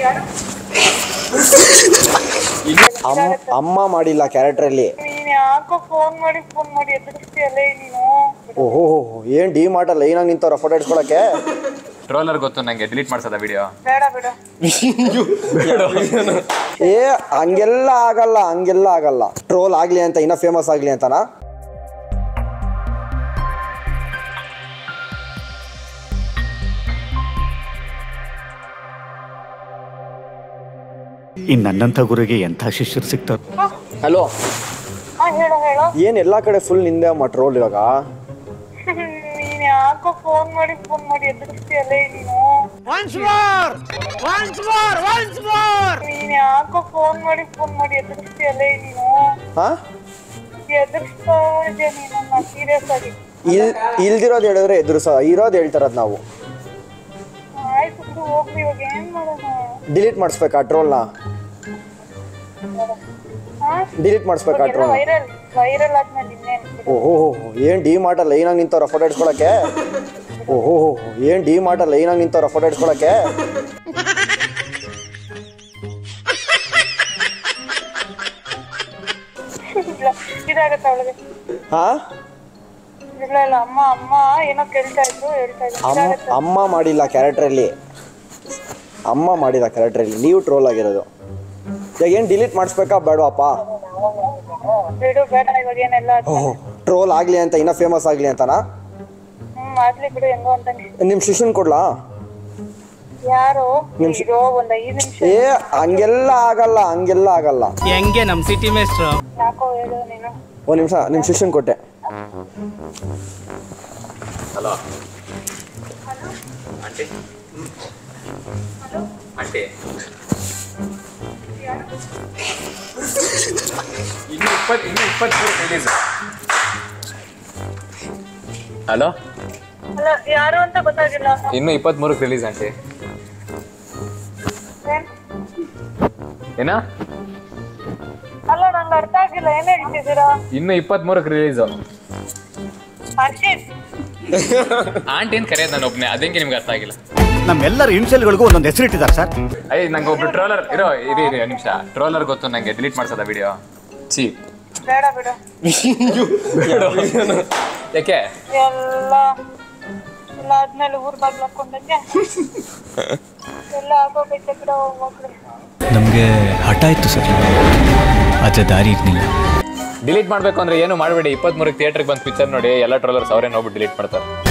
ಅಮ್ಮ ಅಮ್ಮ ಮಾಡಿಲ್ಲ ಕ್ಯಾರೆಕ್ಟ್ರಲ್ಲಿ ನೀನ್ ಯಾಕೋ ಫೋನ್ ಮಾಡಿ ಫೋನ್ ಮಾಡಿ ಎದುರಿಸ್ತೀಯಲ್ಲೇ ನೀನು ಓಹೋ ಏನ್ ಡಿ ಮಾರ್ಟಲ್ಲಿ ಏನಾಗ ನಿಂತವ್ರ ಫೋಟೋ ಇಟ್ಕೊಳಕ್ಕೆ ಟ್ರೋಲರ್ ಗೊತ್ತು ನಂಗೆ ಡಿಲೀಟ್ ಮಾಡ್ಸದ ವಿಡಿಯೋ ಬೇಡ ಬಿಡು ಏ ಹಂಗೆಲ್ಲ ಆಗಲ್ಲ ಹಂಗೆಲ್ಲ ಆಗಲ್ಲ ಟ್ರೋಲ್ ಆಗ್ಲಿ ಅಂತ ಇನ್ನ ಫೇಮಸ್ ಆಗ್ಲಿ ಅಂತನಾ ಇನ್ನು ನನ್ನಂಥ ಗುರುಗೆ ಎಂಥ ಶಿಷ್ಯರು ಸಿಗ್ತಾರೆ ಹಲೋ ಹಾ ಹೇಳು ಹೇಳು ಏನ್ ಎಲ್ಲಾ ಕಡೆ ಫುಲ್ ನಿಂದೆ ಅಮ್ಮ ಟ್ರೋಲ್ ಇವಾಗ ನೀನ್ ಯಾಕೋ ಫೋನ್ ಮಾಡಿ ಫೋನ್ ಮಾಡಿ ಎದುರಿಸ್ತೀಯಲ್ಲೇ ನೀನು ನೀನ್ ಯಾಕೋ ಫೋನ್ ಮಾಡಿ ಫೋನ್ ಮಾಡಿ ಎದುರಿಸ್ತೀಯಲ್ಲೇ ನೀನು ಹಾ ಎದುರಿಸ್ತಾ ಇದೆಯಾ ನೀನು ಸೀರಿಯಸ್ ಆಗಿ ಇಲ್ ಇಲ್ದಿರೋದ್ ಹೇಳಿದ್ರೆ ಎದುರಿಸ ಇರೋದ್ ಹೇಳ್ತಾರದ್ ನಾವು ಆಯ್ತು ಬಿಡು ಹೋಗ್ಲಿ ಇವಾಗ ಏನ್ ಮಾಡೋಣ ಡಿಲೀಟ್ ಮಾಡಿಸ್ಬೇಕಾ ಟ್ರೋಲ್ನ ಹಾ ಡಿಲೀಟ್ ಮಾಡಿಸ್ಬೇಕಾ ಟ್ರೋಲ್ ವೈರಲ್ ವೈರಲ್ ಆದ್ಮೇಲೆ ಇನ್ನೇನ್ ಓಹೋ ಏನ್ ಡಿ ಮಾರ್ಟಲ್ಲಿ ಏನಾಗ ನಿಂತವ್ರ ಫೋಟೋ ಇಟ್ಕೊಳಕ್ಕೆ ಓಹೋ ಏನ್ ಡಿ ಮಾರ್ಟಲ್ಲಿ ಏನಾಗ ನಿಂತವ್ರ ಫೋಟೋ ಇಟ್ಕೊಳಕ್ಕೆ ಇಲ್ಲ ಇದಾಗತ್ತ ಅವಳಿಗೆ ಹಾ ಇಲ್ಲ ಇಲ್ಲ ಅಮ್ಮ ಅಮ್ಮ ಏನೋ ಕೇಳ್ತಾ ಇದ್ರು ಹೇಳ್ತಾ ಇದ್ರು ಅಮ್ಮ ಅಮ್ಮ ಮಾಡಿಲ್ಲ ಕ್ಯಾರೆಕ್ಟ್ರಲ್ಲಿ ಅಮ್ಮ ಮಾಡಿಲ್ಲ ಕ್ಯಾರೆಕ್ಟ್ರಲ್ಲಿ ನೀವು ಟ್ರೋಲ್ ಆಗಿರೋದು ಇವಾಗ ಏನು ಡಿಲೀಟ್ ಮಾಡಿಸ್ಬೇಕಾ ಬೇಡವಾಪ್ಪ ಬಿಡು ಬೇಡ ಇವಾಗ ಏನೆಲ್ಲ ಆಯ್ತು. ಓಹೋ ಟ್ರೋಲ್ ಆಗಲಿ ಅಂತ ಇನ್ನೂ ಫೇಮಸ್ ಆಗಲಿ ಅಂತನಾ ಹ್ಮ್ ಆಗ್ಲಿ ಬಿಡು ಹೆಂಗೋ ಅಂತ ನಿಮ್ಮ ಶಿಷ್ಯನ್ ಕೊಡ್ಲಾ ಯಾರು ಇರೋ ಒಂದ್ ಐದ್ ನಿಮಿಷ ಏ ಹಂಗೆಲ್ಲ ಆಗಲ್ಲ ಹಂಗೆಲ್ಲ ಆಗಲ್ಲ ಹೆಂಗೆ ನಮ್ಮ ಸಿಟಿ ಮೇಸ್ಟ್ರು ಯಾಕೋ ಹೇಳು ನೀನು ಒಂದು ನಿಮಿಷ ನಿಮ್ಮ ಶಿಷ್ಯನ್ ಕೊಟ್ಟೆ ಹಲೋ ಆಂಟಿ ಆಂಟಿ ಇನ್ನು ಇಪ್ಪತ್ತು ಇನ್ನು ಇಪ್ಪತ್ಮೂರು ರಿಲೀಸ್ ಹಲೋ ಅಲ್ಲ ಯಾರು ಅಂತ ಗೊತ್ತಾಗಿಲ್ಲ ಇನ್ನು ಇಪ್ಪತ್ಮೂರಕ್ಕೆ ರಿಲೀಸ್ ಆಂಟಿ ಏನ್? ಏನ ಅಲ್ಲ ನಂಗೆ ಅರ್ಥ ಆಗಿಲ್ಲ ಏನ್ ಹೇಳ್ತಿದ್ದೀರಾ ಇನ್ನು ಇಪ್ಪತ್ಮೂರಕ್ಕೆ ರಿಲೀಸು ಹರ್ಷಿತ್ ಆಂಟಿ ಅಂತ ಕರೆಯೋದು ನಾನು ಒಬ್ಬನೇ ಅದೇಂಗೆ ನಿಮ್ಗೆ ಅರ್ಥ ಆಗಿಲ್ಲ ನಮ್ಮೆಲ್ಲರ ಇನ್ಷಿಯಲ್ಗಳಿಗೂ ಒಂದೊಂದು ಹೆಸರಿಟ್ಟಿದ್ದಾರೆ ಸರ್ ಅಯ್ಯ ನಂಗೆ ಒಬ್ರು ಟ್ರೋಲರ್ ಇರೋ ಇರಿ ಇರಿ ನಿಮಿಷ ಟ್ರೋಲರ್ ಗೊತ್ತು ನಂಗೆ ಡಿಲೀಟ್ ಮಾಡ್ಸದ ವಿಡಿಯೋ ಸಿ ಬೇಡ ಬಿಡು ಯಾಕೆ ಎಲ್ಲ ಎಲ್ಲ ಆದ್ಮೇಲೆ ಊರ್ ಬಾಗ್ಲು ಹಾಕೊಂಡಂಗೆ ಎಲ್ಲ ಆಗೋಗೈತೆ ಬಿಡ ಹೋಗ್ಲಿ ನಮಗೆ ಹಠ ಇತ್ತು ಸರ್ ಆದರೆ ದಾರಿ ಇರಲಿಲ್ಲ ಡಿಲೀಟ್ ಮಾಡಬೇಕು ಅಂದ್ರೆ ಏನು ಮಾಡಬೇಡಿ ಇಪ್ಪತ್ಮೂರಕ್ಕೆ ಥಿಯೇಟ್ರಿಗೆ ಬಂದು ಪಿಕ್ಚರ್ ನೋಡಿ ಎಲ್ಲ ಟ್ರೋಲರ್ಸ್ ಅವರೇ ನೋಡ್ಬಿಟ್ಟು ಡಿಲೀಟ್ ಮಾಡ್ತಾರೆ